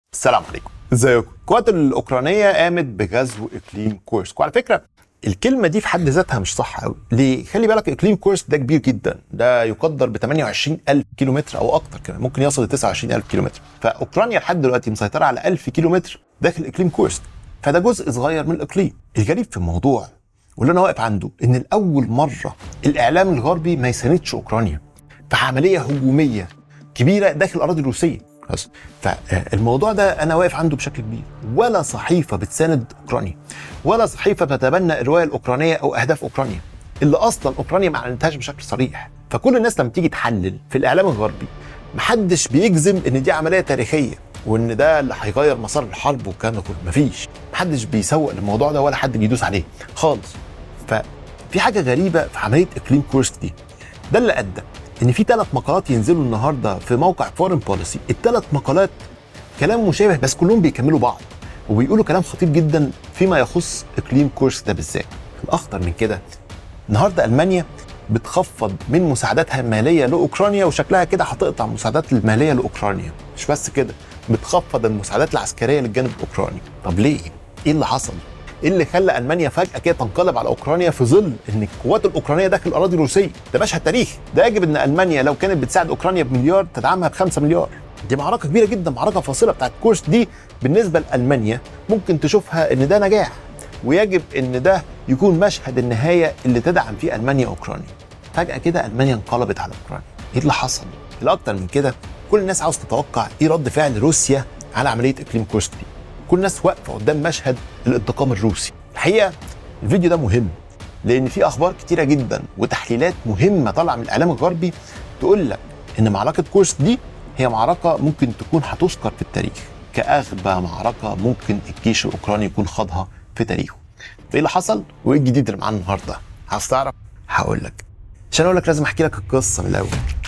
السلام عليكم ازيكم القوات الاوكرانيه قامت بغزو اقليم كورسك وعلى فكره الكلمه دي في حد ذاتها مش صح قوي ليه خلي بالك اقليم كورسك ده كبير جدا ده يقدر ب 28000 كيلومتر او اكتر كمان ممكن يصل ل 29000 كيلومتر فاوكرانيا لحد دلوقتي مسيطره على 1000 كيلومتر داخل اقليم كورسك فده جزء صغير من الاقليم الغريب في الموضوع واللي انا واقف عنده ان لاول مره الاعلام الغربي ما يساندش اوكرانيا في عمليه هجوميه كبيره داخل الاراضي الروسيه بس فالموضوع ده انا واقف عنده بشكل كبير ولا صحيفه بتساند اوكرانيا ولا صحيفه بتتبنى الروايه الاوكرانيه او اهداف اوكرانيا اللي اصلا اوكرانيا ما اعلنتهاش بشكل صريح فكل الناس لما تيجي تحلل في الاعلام الغربي محدش بيجزم ان دي عمليه تاريخيه وان ده اللي هيغير مسار الحرب والكلام ده كله مفيش محدش بيسوق للموضوع ده ولا حد بيدوس عليه خالص ففي حاجه غريبه في عمليه اقليم كورسك دي ده اللي ادى ان في ثلاث مقالات ينزلوا النهارده في موقع فورن بوليسي الثلاث مقالات كلام مشابه بس كلهم بيكملوا بعض وبيقولوا كلام خطير جدا فيما يخص اقليم كورسك ده بالذات الاخطر من كده النهارده المانيا بتخفض من مساعداتها الماليه لاوكرانيا وشكلها كده هتقطع المساعدات الماليه لاوكرانيا مش بس كده بتخفض المساعدات العسكريه للجانب الاوكراني طب ليه ايه اللي حصل ايه اللي خلى المانيا فجاه كده تنقلب على اوكرانيا في ظل ان القوات الاوكرانيه داخل الاراضي الروسيه ده مشهد تاريخي ده يجب ان المانيا لو كانت بتساعد اوكرانيا بمليار تدعمها ب 5 مليار دي معركه كبيره جدا معركه فاصله بتاعت كورس دي بالنسبه لالمانيا ممكن تشوفها ان ده نجاح ويجب ان ده يكون مشهد النهايه اللي تدعم فيه المانيا اوكرانيا فجاه كده المانيا انقلبت على اوكرانيا ايه اللي حصل الاكتر من كده كل الناس عاوز تتوقع ايه رد فعل روسيا على عمليه اقليم كورسك دي كل الناس واقفه قدام مشهد الانتقام الروسي الحقيقه الفيديو ده مهم لان في اخبار كتيره جدا وتحليلات مهمه طالعه من الاعلام الغربي تقول لك ان معركه كورسك دي هي معركه ممكن تكون هتذكر في التاريخ كاغبى معركه ممكن الجيش الاوكراني يكون خاضها في تاريخه ايه اللي حصل وايه الجديد اللي معانا النهارده عايز تعرف هقول لك عشان اقول لك لازم احكي لك القصه من الاول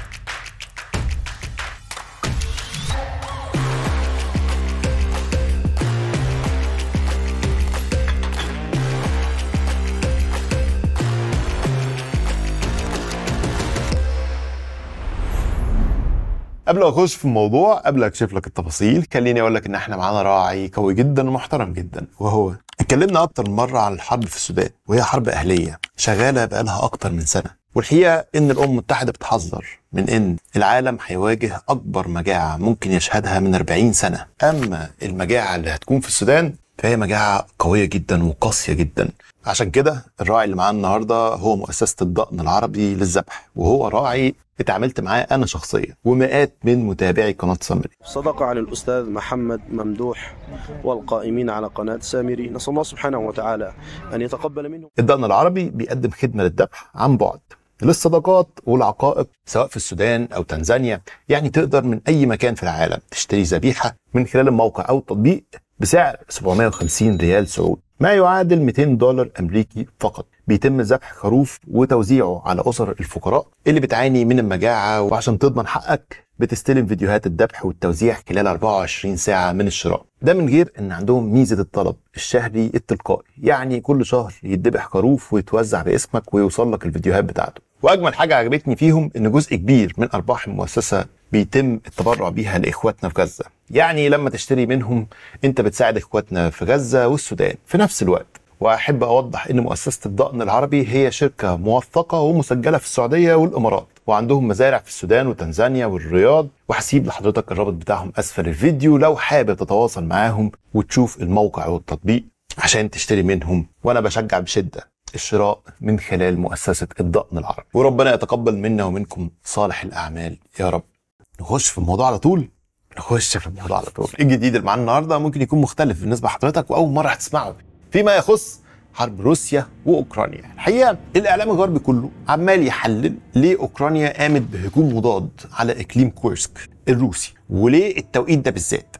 قبل ما اخش في الموضوع قبل اكشف لك التفاصيل خليني اقول لك ان احنا معانا راعي قوي جدا ومحترم جدا وهو اتكلمنا اكتر من مره عن الحرب في السودان وهي حرب اهليه شغاله بقالها اكتر من سنه والحقيقه ان الامم المتحده بتحذر من ان العالم هيواجه اكبر مجاعه ممكن يشهدها من 40 سنه اما المجاعه اللي هتكون في السودان فهي مجاعه قويه جدا وقاسيه جدا عشان كده الراعي اللي معانا النهارده هو مؤسسه الضأن العربي للذبح وهو راعي اتعاملت معاه انا شخصيا ومئات من متابعي قناه سامري صدق عن الأستاذ محمد ممدوح والقائمين على قناة سامري نسأل الله سبحانه وتعالى أن يتقبل منه الضأن العربي بيقدم خدمه للذبح عن بعد للصدقات والعقائق سواء في السودان او تنزانيا يعني تقدر من اي مكان في العالم تشتري ذبيحه من خلال الموقع او التطبيق بسعر 750 ريال سعودي ما يعادل 200 دولار امريكي فقط بيتم ذبح خروف وتوزيعه على اسر الفقراء اللي بتعاني من المجاعه وعشان تضمن حقك بتستلم فيديوهات الذبح والتوزيع خلال 24 ساعه من الشراء ده من غير ان عندهم ميزه الطلب الشهري التلقائي يعني كل شهر يتذبح خروف ويتوزع باسمك ويوصل لك الفيديوهات بتاعته واجمل حاجه عجبتني فيهم ان جزء كبير من ارباح المؤسسه بيتم التبرع بيها لاخواتنا في غزه يعني لما تشتري منهم انت بتساعد اخواتنا في غزه والسودان في نفس الوقت واحب اوضح ان مؤسسه الضأن العربي هي شركه موثقه ومسجله في السعوديه والامارات وعندهم مزارع في السودان وتنزانيا والرياض وهسيب لحضرتك الرابط بتاعهم اسفل الفيديو لو حابب تتواصل معاهم وتشوف الموقع والتطبيق عشان تشتري منهم وانا بشجع بشده الشراء من خلال مؤسسه الضأن العربي وربنا يتقبل منا ومنكم صالح الاعمال يا رب نخش في الموضوع على طول نخش في الموضوع على طول إيه الجديد اللي معانا النهارده ممكن يكون مختلف بالنسبه لحضرتك واول مره هتسمعه فيما يخص حرب روسيا واوكرانيا الحقيقه الاعلام الغربي كله عمال يحلل ليه اوكرانيا قامت بهجوم مضاد على اقليم كورسك الروسي وليه التوقيت ده بالذات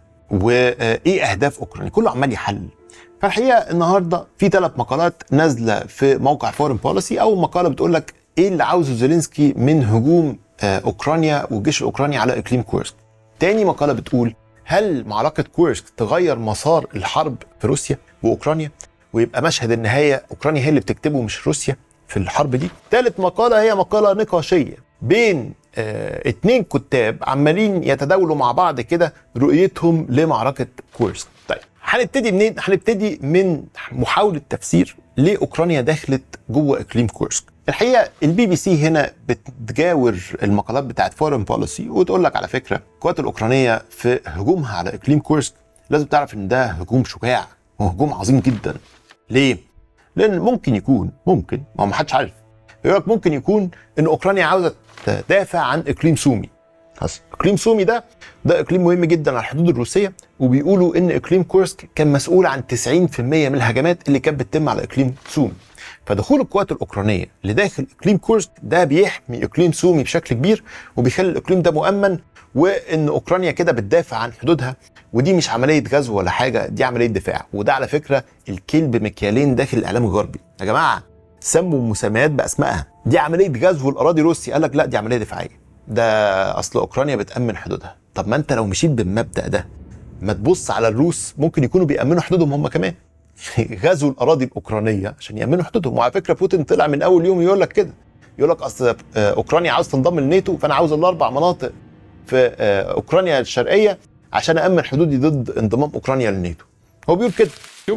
وايه اهداف اوكرانيا كله عمال يحلل فالحقيقه النهارده في ثلاث مقالات نازله في موقع فورن بوليسي اول مقاله بتقول لك ايه اللي عاوزه زيلينسكي من هجوم آه، اوكرانيا والجيش الاوكراني على اقليم كورسك تاني مقاله بتقول هل معركه كورسك تغير مسار الحرب في روسيا واوكرانيا ويبقى مشهد النهايه اوكرانيا هي اللي بتكتبه مش روسيا في الحرب دي ثالث مقاله هي مقاله نقاشيه بين آه اتنين كتاب عمالين يتداولوا مع بعض كده رؤيتهم لمعركه كورسك طيب هنبتدي منين هنبتدي من محاوله تفسير ليه اوكرانيا دخلت جوه اقليم كورسك الحقيقه البي بي سي هنا بتجاور المقالات بتاعت فورن بوليسي وتقول لك على فكره القوات الاوكرانيه في هجومها على اقليم كورسك لازم تعرف ان ده هجوم شجاع وهجوم عظيم جدا ليه لان ممكن يكون ممكن ما هو محدش عارف يقول لك ممكن يكون ان اوكرانيا عاوزه تدافع عن اقليم سومي بس اقليم سومي ده ده اقليم مهم جدا على الحدود الروسيه وبيقولوا ان اقليم كورسك كان مسؤول عن 90% من الهجمات اللي كانت بتتم على اقليم سومي فدخول القوات الاوكرانيه لداخل اقليم كورسك ده بيحمي اقليم سومي بشكل كبير وبيخلي الاقليم ده مؤمن وان اوكرانيا كده بتدافع عن حدودها ودي مش عمليه غزو ولا حاجه دي عمليه دفاع وده على فكره الكيل بمكيالين داخل الاعلام الغربي يا جماعه سموا مسميات باسمائها دي عمليه غزو الاراضي روسيا قال لك لا دي عمليه دفاعيه ده اصل اوكرانيا بتامن حدودها طب ما انت لو مشيت بالمبدا ده ما تبص على الروس ممكن يكونوا بيامنوا حدودهم هم كمان غزوا الاراضي الاوكرانيه عشان يامنوا حدودهم وعلى فكره بوتين طلع من اول يوم يقول لك كده يقول لك اصل اوكرانيا عاوز تنضم للناتو فانا عاوز الاربع مناطق في اوكرانيا الشرقيه عشان امن حدودي ضد انضمام اوكرانيا للناتو هو بيقول كده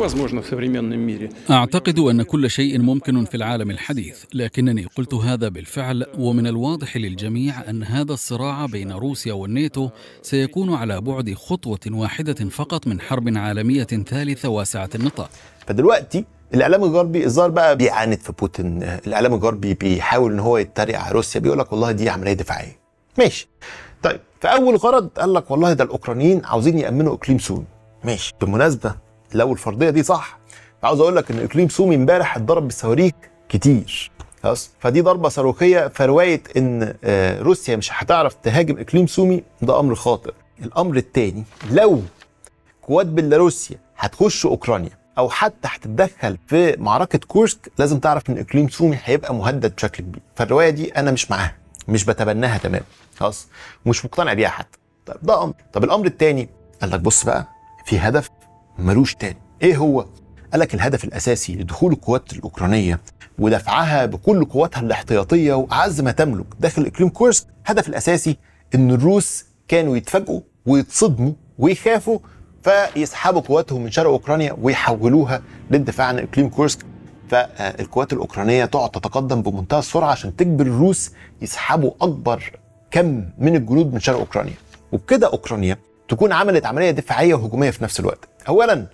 أعتقد أن كل شيء ممكن في العالم الحديث، لكنني قلت هذا بالفعل ومن الواضح للجميع أن هذا الصراع بين روسيا والناتو سيكون على بعد خطوة واحدة فقط من حرب عالمية ثالثة واسعة النطاق. فدلوقتي الاعلام الغربي الظاهر بقى بيعاند في بوتين، الاعلام الغربي بيحاول ان هو يتريق على روسيا بيقول لك والله دي عمليه دفاعيه. ماشي. طيب فاول غرض قال لك والله ده الاوكرانيين عاوزين يامنوا اقليم سوري. ماشي. بالمناسبه لو الفرضيه دي صح عاوز اقول لك ان اقليم سومي امبارح اتضرب بالصواريخ كتير خلاص فدي ضربه صاروخيه فروايه ان روسيا مش هتعرف تهاجم اقليم سومي ده امر خاطئ الامر الثاني لو قوات بيلاروسيا هتخش اوكرانيا او حتى هتتدخل في معركه كورسك لازم تعرف ان اقليم سومي هيبقى مهدد بشكل كبير فالروايه دي انا مش معاها مش بتبناها تمام خلاص مش مقتنع بيها حتى طب ده امر طب الامر الثاني قال لك بص بقى في هدف ملوش تاني ايه هو قال لك الهدف الاساسي لدخول القوات الاوكرانيه ودفعها بكل قواتها الاحتياطيه واعز ما تملك داخل اقليم كورسك الهدف الاساسي ان الروس كانوا يتفاجئوا ويتصدموا ويخافوا فيسحبوا قواتهم من شرق اوكرانيا ويحولوها للدفاع عن اقليم كورسك فالقوات الاوكرانيه تقعد تتقدم بمنتهى السرعه عشان تجبر الروس يسحبوا اكبر كم من الجنود من شرق اوكرانيا وبكده اوكرانيا تكون عملت عمليه دفاعيه وهجوميه في نفس الوقت اولا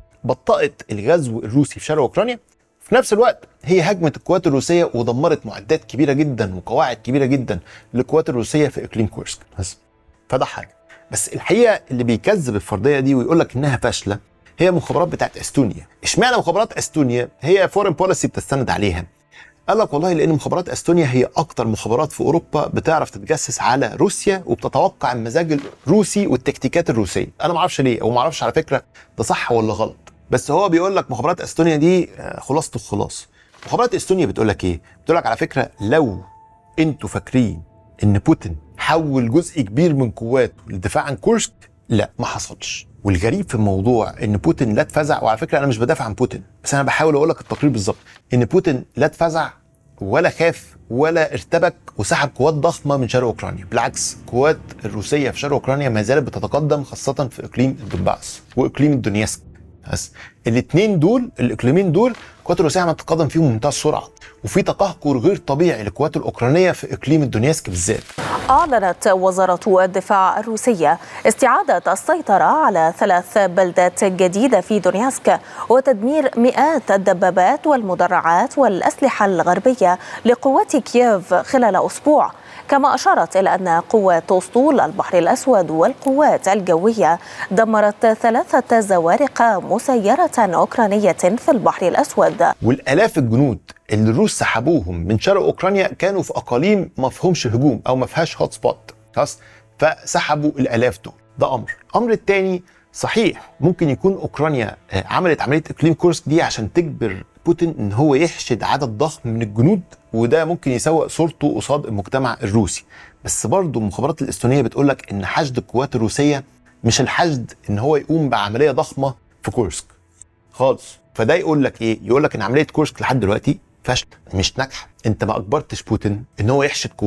بطأت الغزو الروسي في شرق اوكرانيا في نفس الوقت هي هجمت القوات الروسيه ودمرت معدات كبيره جدا وقواعد كبيره جدا للقوات الروسيه في اقليم كورسك بس فده حاجه بس الحقيقه اللي بيكذب الفرضيه دي ويقول لك انها فاشله هي المخابرات بتاعت استونيا اشمعنى مخابرات استونيا هي فورين بوليسي بتستند عليها قال لك والله لان مخابرات استونيا هي اكتر مخابرات في اوروبا بتعرف تتجسس على روسيا وبتتوقع المزاج الروسي والتكتيكات الروسيه انا ما اعرفش ليه وما اعرفش على فكره ده صح ولا غلط بس هو بيقول لك مخابرات استونيا دي خلاصه الخلاص مخابرات استونيا بتقول لك ايه بتقول لك على فكره لو انتوا فاكرين ان بوتين حول جزء كبير من قواته للدفاع عن كورسك لا ما حصلش والغريب في الموضوع ان بوتين لا اتفزع وعلى فكره انا مش بدافع عن بوتين بس انا بحاول اقول لك التقرير بالظبط ان بوتين لا اتفزع ولا خاف ولا ارتبك وسحب قوات ضخمه من شرق اوكرانيا بالعكس قوات الروسيه في شرق اوكرانيا ما زالت بتتقدم خاصه في اقليم الدونباس واقليم الدونيسك بس الاثنين دول الاقليمين دول القوات الروسيه عماله تتقدم فيهم بمنتهى السرعه وفي تقهقر غير طبيعي للقوات الاوكرانيه في اقليم الدونيسك بالذات أعلنت وزارة الدفاع الروسية استعادة السيطرة على ثلاث بلدات جديدة في دونيسك وتدمير مئات الدبابات والمدرعات والأسلحة الغربية لقوات كييف خلال أسبوع كما أشارت إلى أن قوات أسطول البحر الأسود والقوات الجوية دمرت ثلاثة زوارق مسيرة أوكرانية في البحر الأسود والالاف الجنود اللي الروس سحبوهم من شرق اوكرانيا كانوا في اقاليم ما فيهمش هجوم او ما فيهاش هوت سبوت خلاص فسحبوا الالاف دول ده امر الامر الثاني صحيح ممكن يكون اوكرانيا عملت عمليه اقليم كورسك دي عشان تجبر بوتين ان هو يحشد عدد ضخم من الجنود وده ممكن يسوق صورته قصاد المجتمع الروسي بس برضه المخابرات الاستونيه بتقول لك ان حشد القوات الروسيه مش الحشد ان هو يقوم بعمليه ضخمه في كورسك خالص فده يقول لك ايه يقول لك ان عمليه كورسك لحد دلوقتي فاشله مش ناجحه انت ما اجبرتش بوتين ان هو يحشد قوات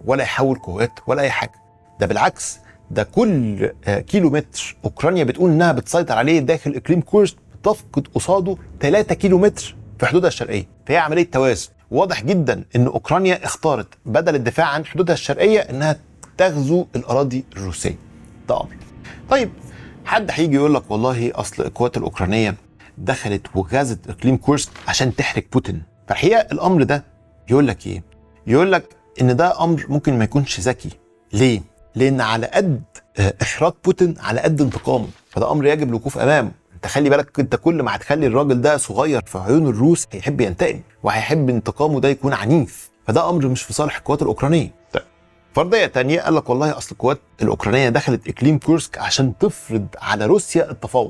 ولا يحول قوات ولا اي حاجه ده بالعكس ده كل آه، كيلو متر اوكرانيا بتقول انها بتسيطر عليه داخل اقليم كورسك بتفقد قصاده 3 كيلو متر في حدودها الشرقيه فهي عمليه توازن واضح جدا ان اوكرانيا اختارت بدل الدفاع عن حدودها الشرقيه انها تغزو الاراضي الروسيه ده امر طيب حد هيجي يقول لك والله اصل القوات الاوكرانيه دخلت وغزت اقليم كورسك عشان تحرق بوتين فالحقيقه الامر ده يقول لك ايه يقول لك ان ده امر ممكن ما يكونش ذكي ليه لان على قد آه، احراق بوتين على قد انتقامه فده امر يجب الوقوف امامه انت خلي بالك انت كل ما هتخلي الراجل ده صغير في عيون الروس هيحب ينتقم وهيحب انتقامه ده يكون عنيف فده امر مش في صالح القوات الاوكرانيه طيب فرضيه تانية قال لك والله اصل القوات الاوكرانيه دخلت اقليم كورسك عشان تفرض على روسيا التفاوض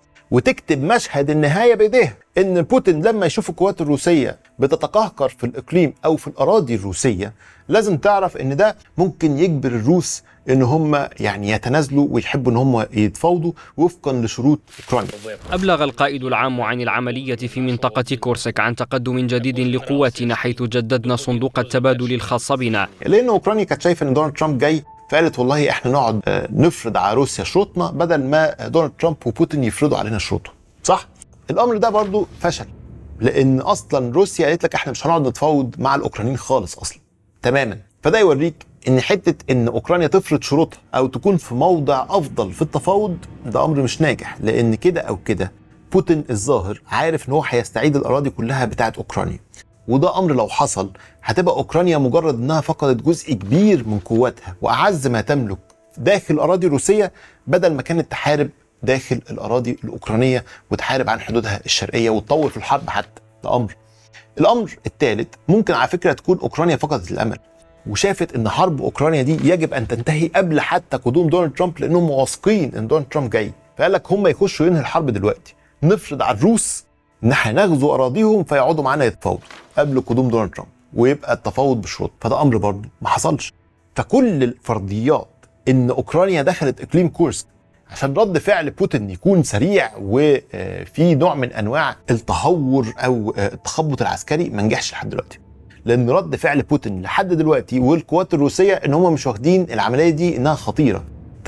وتكتب مشهد النهايه بايديها ان بوتين لما يشوف القوات الروسيه بتتقهقر في الاقليم او في الاراضي الروسيه لازم تعرف ان ده ممكن يجبر الروس ان هم يعني يتنازلوا ويحبوا ان هم يتفاوضوا وفقا لشروط اوكرانيا أبلغ القائد العام عن العملية في منطقة كورسك عن تقدم جديد لقواتنا حيث جددنا صندوق التبادل الخاص بنا لان اوكرانيا كانت شايفه ان دونالد ترامب جاي فقالت والله احنا نقعد آه، نفرض على روسيا شروطنا بدل ما دونالد ترامب وبوتين يفرضوا علينا شروطهم صح الامر ده برضو فشل لان اصلا روسيا قالت لك احنا مش هنقعد نتفاوض مع الاوكرانيين خالص اصلا تماما فده يوريك ان حته ان اوكرانيا تفرض شروطها او تكون في موضع افضل في التفاوض ده امر مش ناجح لان كده او كده بوتين الظاهر عارف ان هو هيستعيد الاراضي كلها بتاعت اوكرانيا وده امر لو حصل هتبقى اوكرانيا مجرد انها فقدت جزء كبير من قواتها واعز ما تملك داخل الاراضي الروسيه بدل ما كانت تحارب داخل الاراضي الاوكرانيه وتحارب عن حدودها الشرقيه وتطول في الحرب حتى ده امر الامر الثالث ممكن على فكره تكون اوكرانيا فقدت الامل وشافت ان حرب اوكرانيا دي يجب ان تنتهي قبل حتى قدوم دونالد ترامب لانهم واثقين ان دونالد ترامب جاي فقال لك هم يخشوا ينهي الحرب دلوقتي نفرض على الروس ان احنا نغزو اراضيهم فيقعدوا معانا يتفاوضوا قبل قدوم دونالد ترامب ويبقى التفاوض بشروط فده امر برضه ما حصلش فكل الفرضيات ان اوكرانيا دخلت اقليم كورسك عشان رد فعل بوتين يكون سريع وفي نوع من انواع التهور او آه، التخبط العسكري ما نجحش لحد دلوقتي لان رد فعل بوتين لحد دلوقتي والقوات الروسيه ان هم مش واخدين العمليه دي انها خطيره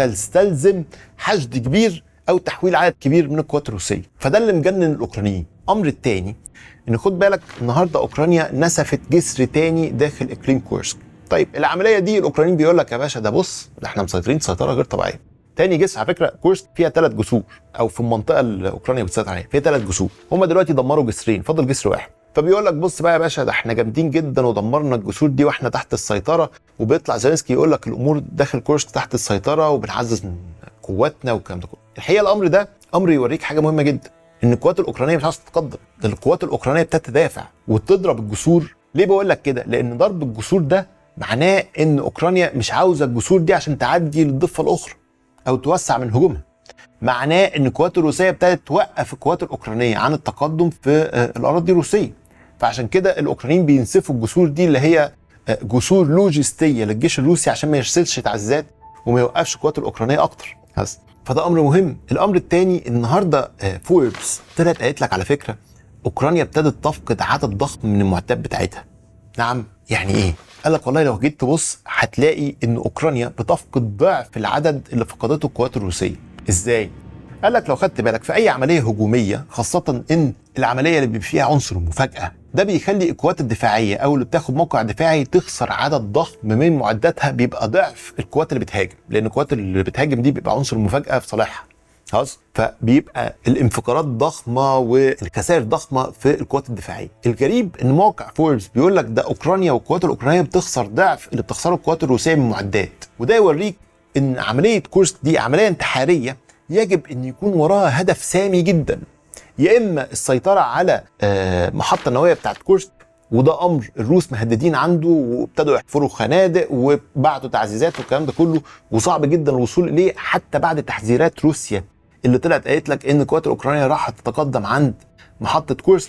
تستلزم حشد كبير او تحويل عدد كبير من القوات الروسيه فده اللي مجنن الاوكرانيين امر التاني ان خد بالك النهارده اوكرانيا نسفت جسر تاني داخل اقليم كورسك طيب العمليه دي الاوكرانيين بيقول لك يا باشا ده بص ده احنا مسيطرين سيطره غير طبيعيه تاني جسر على فكره كورسك فيها ثلاث جسور او في المنطقه اللي اوكرانيا بتسيطر عليها فيها ثلاث جسور هم دلوقتي دمروا جسرين فاضل جسر واحد فبيقول لك بص بقى يا باشا ده احنا جامدين جدا ودمرنا الجسور دي واحنا تحت السيطره وبيطلع زيلنسكي يقول لك الامور داخل كورسك تحت السيطره وبنعزز من قواتنا والكلام ده كله الحقيقه الامر ده امر يوريك حاجه مهمه جدا ان القوات الاوكرانيه مش عايزه تتقدم ده القوات الاوكرانيه بتتدافع وتضرب الجسور ليه بقول لك كده لان ضرب الجسور ده معناه ان اوكرانيا مش عاوزه الجسور دي عشان تعدي للضفه الاخرى او توسع من هجومها معناه ان القوات الروسيه ابتدت توقف القوات الاوكرانيه عن التقدم في آه، الاراضي الروسيه فعشان كده الاوكرانيين بينسفوا الجسور دي اللي هي آه، جسور لوجستيه للجيش الروسي عشان ما يرسلش تعزيزات وما يوقفش القوات الاوكرانيه اكتر بس فده امر مهم الامر الثاني النهارده آه، فوربس طلعت قالت لك على فكره اوكرانيا ابتدت تفقد عدد ضخم من المعدات بتاعتها نعم يعني ايه قال لك والله لو جيت تبص هتلاقي ان اوكرانيا بتفقد ضعف العدد اللي فقدته القوات الروسيه ازاي قال لك لو خدت بالك في اي عمليه هجوميه خاصه ان العمليه اللي بيبقى فيها عنصر المفاجاه ده بيخلي القوات الدفاعيه او اللي بتاخد موقع دفاعي تخسر عدد ضخم من معداتها بيبقى ضعف القوات اللي بتهاجم لان القوات اللي بتهاجم دي بيبقى عنصر المفاجاه في صالحها خلاص فبيبقى الانفجارات ضخمه والخسائر ضخمه في القوات الدفاعيه الغريب ان موقع فوربس بيقول لك ده اوكرانيا والقوات الاوكرانيه بتخسر ضعف اللي بتخسره القوات الروسيه من معدات وده يوريك ان عمليه كورسك دي عمليه انتحاريه يجب ان يكون وراها هدف سامي جدا يا اما السيطره على آه، محطه النوويه بتاعت كورسك وده امر الروس مهددين عنده وابتدوا يحفروا خنادق وبعتوا تعزيزات والكلام ده كله وصعب جدا الوصول اليه حتى بعد تحذيرات روسيا اللي طلعت قالت لك ان القوات الاوكرانيه راح تتقدم عند محطه كورسك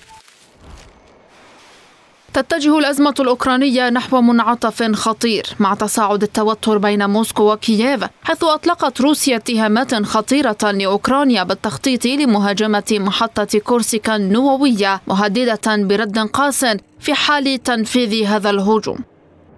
تتجه الأزمة الأوكرانية نحو منعطف خطير مع تصاعد التوتر بين موسكو وكييف حيث أطلقت روسيا اتهامات خطيرة لأوكرانيا بالتخطيط لمهاجمة محطة كورسيكا النووية مهددة برد قاس في حال تنفيذ هذا الهجوم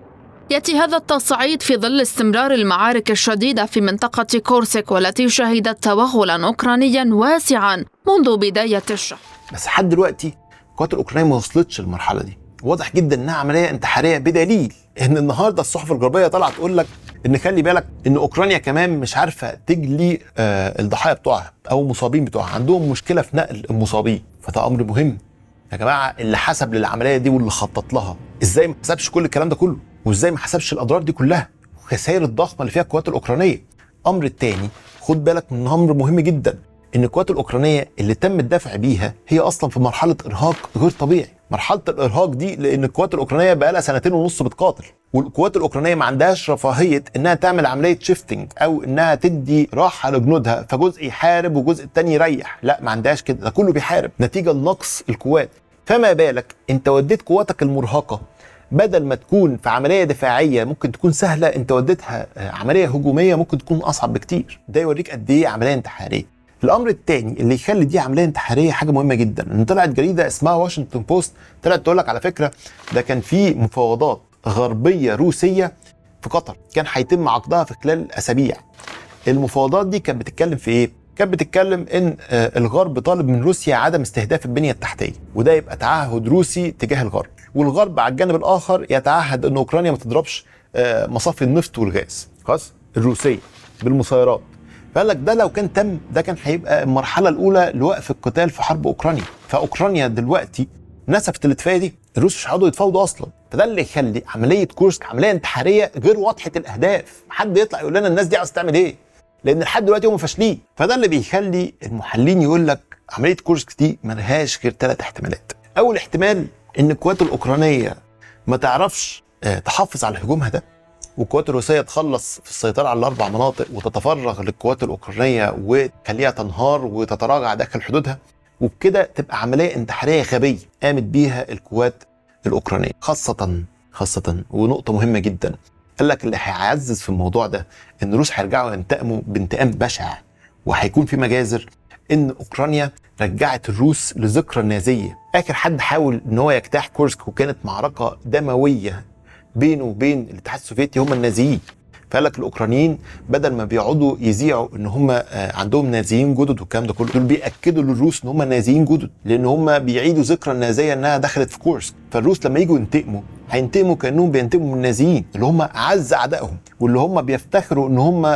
ياتي هذا التصعيد في ظل استمرار المعارك الشديده في منطقه كورسك والتي شهدت توغلا اوكرانيا واسعا منذ بدايه الشهر بس لحد دلوقتي القوات الاوكرانيه ما وصلتش للمرحله دي واضح جدا انها عمليه انتحاريه بدليل ان النهارده الصحف الغربيه طالعه تقول لك ان خلي بالك ان اوكرانيا كمان مش عارفه تجلي آه الضحايا بتوعها او المصابين بتوعها عندهم مشكله في نقل المصابين فده امر مهم يا جماعه اللي حسب للعمليه دي واللي خطط لها ازاي ما حسبش كل الكلام ده كله وازاي ما حسبش الاضرار دي كلها والخسائر الضخمه اللي فيها القوات الاوكرانيه امر التاني خد بالك من امر مهم جدا ان القوات الاوكرانيه اللي تم الدفع بيها هي اصلا في مرحله ارهاق غير طبيعي مرحله الارهاق دي لان القوات الاوكرانيه بقى لها سنتين ونص بتقاتل والقوات الاوكرانيه ما عندهاش رفاهيه انها تعمل عمليه شيفتنج او انها تدي راحه لجنودها فجزء يحارب وجزء التاني يريح لا ما عندهاش كده ده كله بيحارب نتيجه لنقص القوات فما بالك انت وديت قواتك المرهقه بدل ما تكون في عمليه دفاعيه ممكن تكون سهله انت وديتها عمليه هجوميه ممكن تكون اصعب بكتير ده يوريك قد ايه عمليه انتحاريه الامر الثاني اللي يخلي دي عمليه انتحاريه حاجه مهمه جدا ان طلعت جريده اسمها واشنطن بوست طلعت تقول لك على فكره ده كان في مفاوضات غربيه روسيه في قطر كان هيتم عقدها في خلال اسابيع المفاوضات دي كانت بتتكلم في ايه كانت بتتكلم ان الغرب طالب من روسيا عدم استهداف البنيه التحتيه وده يبقى تعهد روسي تجاه الغرب والغرب على الجانب الاخر يتعهد ان اوكرانيا ما تضربش مصافي النفط والغاز خلاص الروسيه بالمسيرات فقال لك ده لو كان تم ده كان هيبقى المرحله الاولى لوقف القتال في حرب اوكرانيا فاوكرانيا دلوقتي نسفت الاتفاقيه دي الروس مش هيقعدوا يتفاوضوا اصلا فده اللي يخلي عمليه كورسك عمليه انتحاريه غير واضحه الاهداف حد يطلع يقول لنا الناس دي عايزه تعمل ايه لان لحد دلوقتي هم فاشلين فده اللي بيخلي المحللين يقول لك عمليه كورسك دي ملهاش غير ثلاث احتمالات اول احتمال ان القوات الاوكرانيه ما تعرفش تحافظ على هجومها ده والقوات الروسيه تخلص في السيطره على الاربع مناطق وتتفرغ للقوات الاوكرانيه وتخليها تنهار وتتراجع داخل حدودها وبكده تبقى عمليه انتحاريه غبيه قامت بيها القوات الاوكرانيه خاصه خاصه ونقطه مهمه جدا قال لك اللي هيعزز في الموضوع ده ان الروس هيرجعوا ينتقموا بانتقام بشع وهيكون في مجازر ان اوكرانيا رجعت الروس لذكرى النازيه اخر حد حاول ان هو يجتاح كورسك وكانت معركه دمويه بينه وبين الاتحاد السوفيتي هم النازيين فقال لك الاوكرانيين بدل ما بيقعدوا يذيعوا ان هم عندهم نازيين جدد والكلام ده كله دول بياكدوا للروس ان هم نازيين جدد لان هم بيعيدوا ذكرى النازيه انها دخلت في كورس فالروس لما يجوا ينتقموا هينتقموا كانهم بينتقموا من النازيين اللي هم اعز اعدائهم واللي هم بيفتخروا ان هم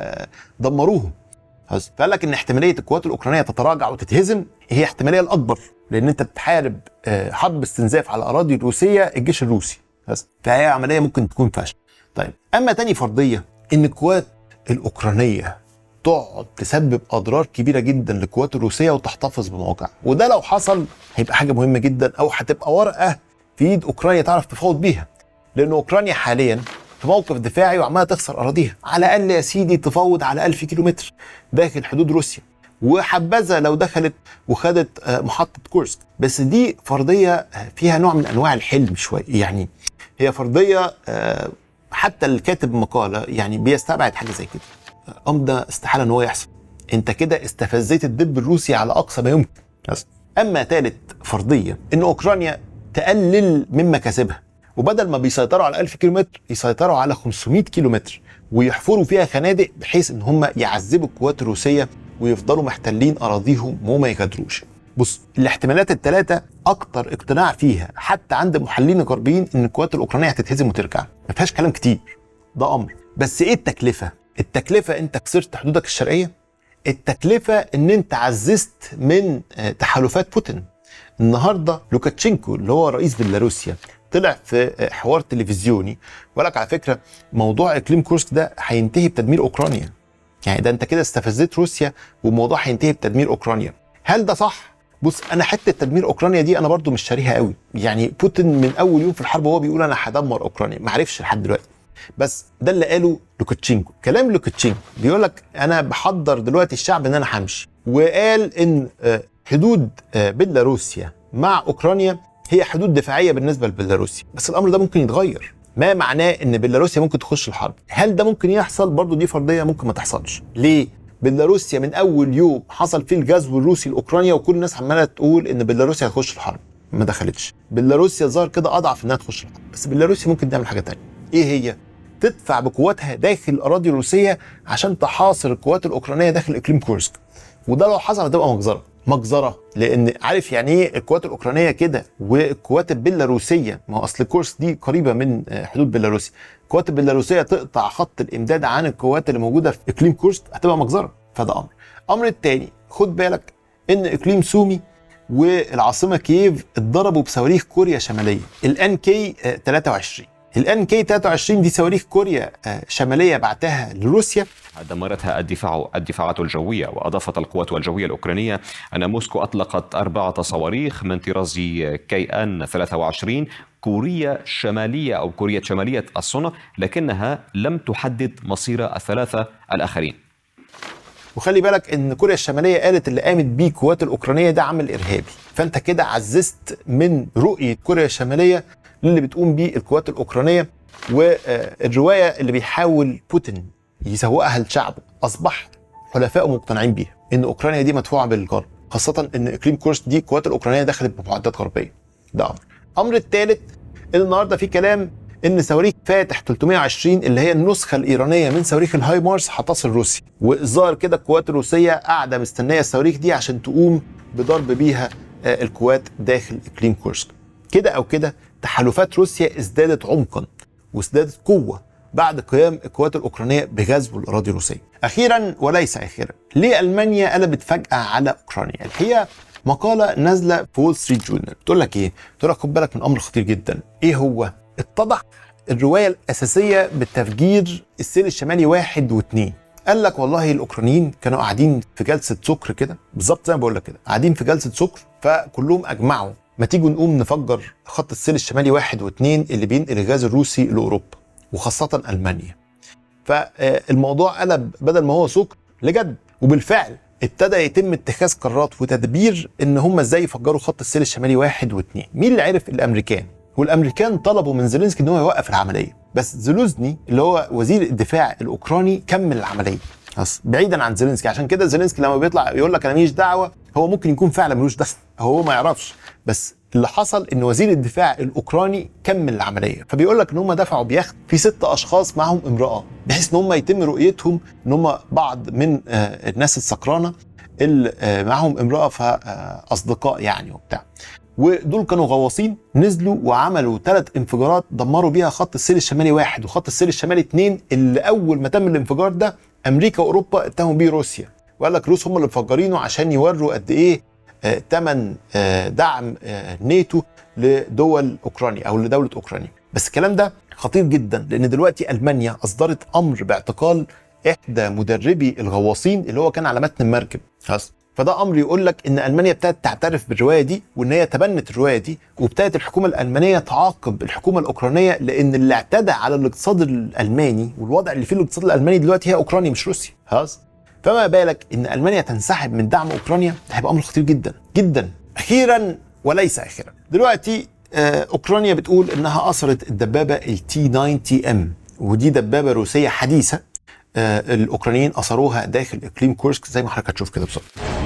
دمروهم فقال لك ان احتماليه القوات الاوكرانيه تتراجع وتتهزم هي احتماليه الاكبر لان انت بتحارب حرب استنزاف على الاراضي الروسيه الجيش الروسي بس فهي عمليه ممكن تكون فاشله طيب اما تاني فرضيه ان القوات الاوكرانيه تقعد تسبب اضرار كبيره جدا للقوات الروسيه وتحتفظ بمواقع وده لو حصل هيبقى حاجه مهمه جدا او هتبقى ورقه في ايد اوكرانيا تعرف تفاوض بيها لان اوكرانيا حاليا في موقف دفاعي وعماله تخسر اراضيها على الاقل يا سيدي تفاوض على 1000 كيلومتر داخل حدود روسيا وحبذا لو دخلت وخدت محطه كورسك بس دي فرضيه فيها نوع من انواع الحلم شويه يعني هي فرضيه حتى الكاتب مقاله يعني بيستبعد حاجه زي كده امر ده استحاله ان هو يحصل انت كده استفزيت الدب الروسي على اقصى ما يمكن بس اما ثالث فرضيه ان اوكرانيا تقلل من مكاسبها وبدل ما بيسيطروا على 1000 كيلومتر يسيطروا على 500 كيلومتر ويحفروا فيها خنادق بحيث ان هم يعذبوا القوات الروسيه ويفضلوا محتلين اراضيهم وما يغادروش بص الاحتمالات الثلاثه اكتر اقتناع فيها حتى عند محللين غربيين ان القوات الاوكرانيه هتتهزم وترجع ما فيهاش كلام كتير ده امر بس ايه التكلفه التكلفه انت كسرت حدودك الشرقيه التكلفه ان انت عززت من تحالفات بوتين النهارده لوكاتشينكو اللي هو رئيس بيلاروسيا طلع في حوار تلفزيوني وقال لك على فكره موضوع اقليم كورسك ده هينتهي بتدمير اوكرانيا يعني ده انت كده استفزيت روسيا والموضوع هينتهي بتدمير اوكرانيا هل ده صح بص انا حته تدمير اوكرانيا دي انا برضو مش شاريها قوي يعني بوتين من اول يوم في الحرب وهو بيقول انا هدمر اوكرانيا ما عرفش لحد دلوقتي بس ده اللي قاله لوكاتشينكو كلام لوكاتشينكو بيقول لك انا بحضر دلوقتي الشعب ان انا همشي وقال ان حدود بيلاروسيا مع اوكرانيا هي حدود دفاعيه بالنسبه لبيلاروسيا بس الامر ده ممكن يتغير ما معناه ان بيلاروسيا ممكن تخش الحرب هل ده ممكن يحصل برضو دي فرضيه ممكن ما تحصلش ليه بيلاروسيا من اول يوم حصل فيه الغزو الروسي لاوكرانيا وكل الناس عماله تقول ان بيلاروسيا هتخش الحرب ما دخلتش بيلاروسيا ظهر كده اضعف انها تخش الحرب بس بيلاروسيا ممكن تعمل حاجه تانية ايه هي تدفع بقواتها داخل الاراضي الروسيه عشان تحاصر القوات الاوكرانيه داخل اقليم كورسك وده لو حصل هتبقى مجزره مجزره لان عارف يعني ايه القوات الاوكرانيه كده والقوات البيلاروسيه ما هو اصل كورس دي قريبه من حدود بيلاروسيا القوات البيلاروسيه تقطع خط الامداد عن القوات اللي موجوده في اقليم كورسك هتبقى مجزره فده امر الامر الثاني خد بالك ان اقليم سومي والعاصمه كييف اتضربوا بصواريخ كوريا شماليه الان كي 23 الان كي 23 دي صواريخ كوريا شماليه بعتها لروسيا دمرتها الدفاع الدفاعات الجويه واضافت القوات الجويه الاوكرانيه ان موسكو اطلقت اربعه صواريخ من طراز كي ان 23 كوريا شماليه او كوريا شماليه الصنع لكنها لم تحدد مصير الثلاثه الاخرين وخلي بالك ان كوريا الشماليه قالت اللي قامت بيه القوات الاوكرانيه ده عمل ارهابي فانت كده عززت من رؤيه كوريا الشماليه للي بتقوم بيه القوات الاوكرانيه والروايه اللي بيحاول بوتين يسوقها لشعبه اصبح حلفائه مقتنعين بيها ان اوكرانيا دي مدفوعه بالغرب خاصه ان اقليم كورس دي القوات الاوكرانيه دخلت بمعدات غربيه ده امر الامر الثالث ان النهارده في كلام ان صواريخ فاتح 320 اللي هي النسخه الايرانيه من صواريخ الهاي مارس هتصل روسيا والظاهر كده القوات الروسيه قاعده مستنيه الصواريخ دي عشان تقوم بضرب بيها القوات داخل اقليم كورسك كده او كده تحالفات روسيا ازدادت عمقا وازدادت قوه بعد قيام القوات الاوكرانيه بغزو الاراضي الروسيه. اخيرا وليس اخيرا، ليه المانيا قلبت فجاه على اوكرانيا؟ الحقيقه مقاله نازله في وول ستريت جورنال بتقول لك ايه؟ بتقول لك خد بالك من امر خطير جدا، ايه هو؟ اتضح الروايه الاساسيه بالتفجير السيل الشمالي واحد واثنين. قال لك والله الاوكرانيين كانوا قاعدين في جلسه سكر كده بالظبط زي ما بقول لك كده قاعدين في جلسه سكر فكلهم اجمعوا ما تيجوا نقوم نفجر خط السيل الشمالي واحد واثنين اللي بينقل الغاز الروسي لاوروبا وخاصه المانيا. فالموضوع قلب بدل ما هو سكر لجد وبالفعل ابتدى يتم اتخاذ قرارات وتدبير ان هم ازاي يفجروا خط السيل الشمالي واحد واثنين. مين اللي عرف؟ الامريكان. والامريكان طلبوا من زيلينسكي ان هو يوقف العمليه بس زلوزني اللي هو وزير الدفاع الاوكراني كمل العمليه بس بعيدا عن زيلينسكي عشان كده زيلينسكي لما بيطلع يقول لك انا ماليش دعوه هو ممكن يكون فعلا ملوش دخل هو ما يعرفش بس اللي حصل ان وزير الدفاع الاوكراني كمل العمليه فبيقول لك ان هم دفعوا بيخت في ست اشخاص معهم امراه بحيث ان هم يتم رؤيتهم ان هم بعض من الناس السكرانه اللي معهم امراه فاصدقاء يعني وبتاع ودول كانوا غواصين نزلوا وعملوا ثلاث انفجارات دمروا بيها خط السيل الشمالي واحد وخط السيل الشمالي اثنين اللي اول ما تم الانفجار ده امريكا واوروبا اتهموا بيه روسيا وقال لك روس هم اللي مفجرينه عشان يوروا قد ايه ثمن آه دعم آه ناتو لدول اوكرانيا او لدوله اوكرانيا بس الكلام ده خطير جدا لان دلوقتي المانيا اصدرت امر باعتقال احدى مدربي الغواصين اللي هو كان على متن المركب خلاص فده امر يقول لك ان المانيا ابتدت تعترف بالروايه دي وان هي تبنت الروايه دي وابتدت الحكومه الالمانيه تعاقب الحكومه الاوكرانيه لان اللي اعتدى على الاقتصاد الالماني والوضع اللي فيه الاقتصاد الالماني دلوقتي هي اوكرانيا مش روسيا خلاص فما بالك ان المانيا تنسحب من دعم اوكرانيا ده هيبقى امر خطير جدا جدا اخيرا وليس اخيرا دلوقتي آه اوكرانيا بتقول انها اثرت الدبابه التي 90 ام ودي دبابه روسيه حديثه آه الاوكرانيين اثروها داخل اقليم كورسك زي ما حضرتك هتشوف كده بالظبط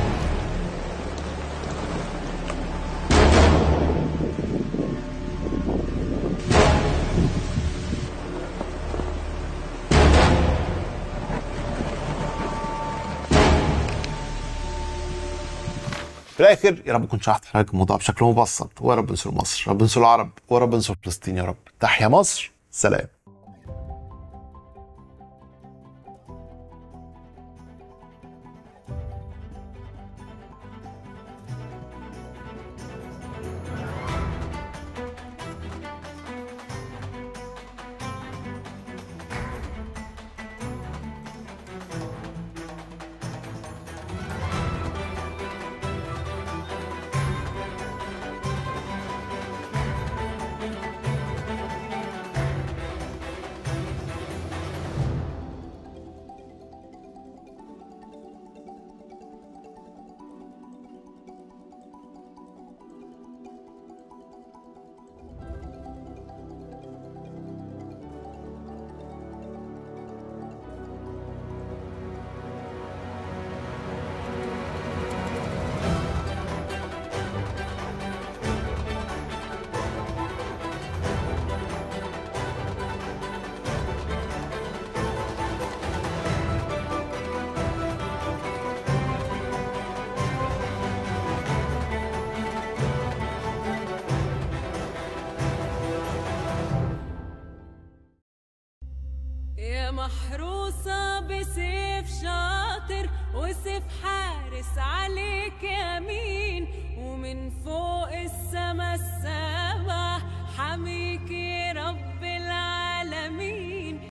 في الاخر يا رب كنت شرحت لحضرتك الموضوع بشكل مبسط ويا رب انصر مصر رب انصر العرب ويا رب انصر فلسطين يا رب تحيا مصر سلام يا محروسة بسيف شاطر وسيف حارس عليك يمين ومن فوق السما السبع حميك